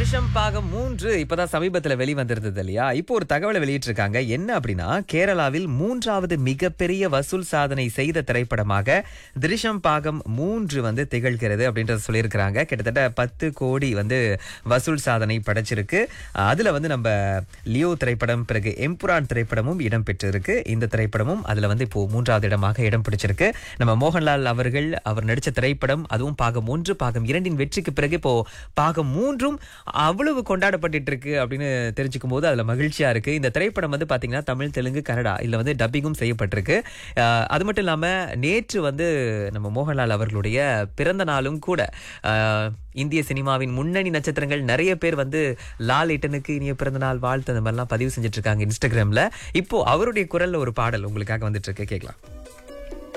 திருஷம் பாகம் மூன்று இப்பதான் சமீபத்துல வெளிவந்திருந்தது இல்லையா இப்போ ஒரு தகவலை வெளியிட்டிருக்காங்க என்ன அப்படின்னா கேரளாவில் மூன்றாவது மிகப்பெரிய வசூல் சாதனை செய்த திரைப்படமாக திருஷம் பாகம் மூன்று வந்து திகழ்கிறது அப்படின்றத சொல்லியிருக்கிறாங்க கிட்டத்தட்ட பத்து கோடி வந்து வசூல் சாதனை படைச்சிருக்கு அதுல வந்து நம்ம லியோ திரைப்படம் பிறகு எம்புரான் திரைப்படமும் இடம் பெற்றிருக்கு இந்த திரைப்படமும் அதுல வந்து இப்போ மூன்றாவது இடமாக இடம் பிடிச்சிருக்கு நம்ம மோகன்லால் அவர்கள் அவர் நடிச்ச திரைப்படம் அதுவும் பாகம் ஒன்று பாகம் இரண்டின் வெற்றிக்கு பிறகு இப்போ பாகம் மூன்றும் அவ்வளவு கொண்டாடப்பட்டுட்டு இருக்கு அப்படின்னு தெரிஞ்சுக்கும் போது அதுல மகிழ்ச்சியா இருக்கு இந்த திரைப்படம் வந்து பாத்தீங்கன்னா தமிழ் தெலுங்கு கன்னடா இதுல வந்து டப்பிங்கும் செய்யப்பட்டிருக்கு அஹ் அது மட்டும் இல்லாம நேற்று வந்து நம்ம மோகன்லால் அவர்களுடைய பிறந்த நாளும் கூட அஹ் இந்திய சினிமாவின் முன்னணி நட்சத்திரங்கள் நிறைய பேர் வந்து லால் இட்டனுக்கு இனிய பிறந்த நாள் வாழ்த்து அந்த மாதிரிலாம் பதிவு செஞ்சுட்டு இருக்காங்க இன்ஸ்டாகிராம்ல இப்போ அவருடைய குரல்ல ஒரு பாடல் உங்களுக்காக வந்துட்டு இருக்கு கேட்கலாம்